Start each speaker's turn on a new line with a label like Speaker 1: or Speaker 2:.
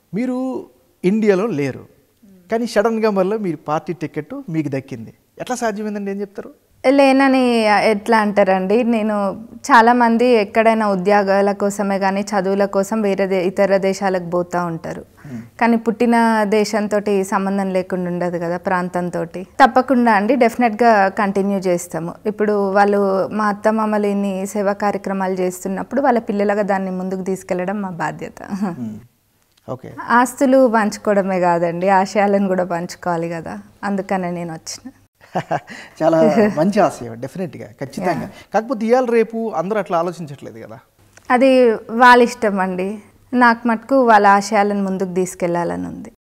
Speaker 1: మీరు ఇండియాలో లేరు కానీ సడన్గా మళ్ళీ మీ పార్టీ టికెట్ మీకు దక్కింది ఎట్లా సాధ్యమైందండి ఏం చెప్తారు
Speaker 2: లేనని ఎట్లా అంటారండి నేను చాలామంది ఎక్కడైనా ఉద్యోగాల కోసమే కానీ చదువుల కోసం వేరే దే ఇతర దేశాలకు పోతూ ఉంటారు కానీ పుట్టిన దేశంతో సంబంధం లేకుండా ఉండదు కదా ప్రాంతంతో తప్పకుండా అండి డెఫినెట్గా కంటిన్యూ చేస్తాము ఇప్పుడు వాళ్ళు మా అత్త మామలిని సేవా కార్యక్రమాలు చేస్తున్నప్పుడు వాళ్ళ పిల్లలుగా దాన్ని ముందుకు తీసుకెళ్ళడం మా బాధ్యత
Speaker 1: ఓకే
Speaker 2: ఆస్తులు పంచుకోవడమే కాదండి ఆశయాలను కూడా పంచుకోవాలి కదా అందుకనే నేను వచ్చిన
Speaker 1: చాలా మంచి ఆశయం డెఫినెట్గా ఖచ్చితంగా కాకపోతే ఇవాళ రేపు అందరూ అట్లా ఆలోచించట్లేదు కదా
Speaker 2: అది వాళ్ళ ఇష్టం అండి నాకు మటుకు వాళ్ళ ఆశయాలను ముందుకు తీసుకెళ్లాలని ఉంది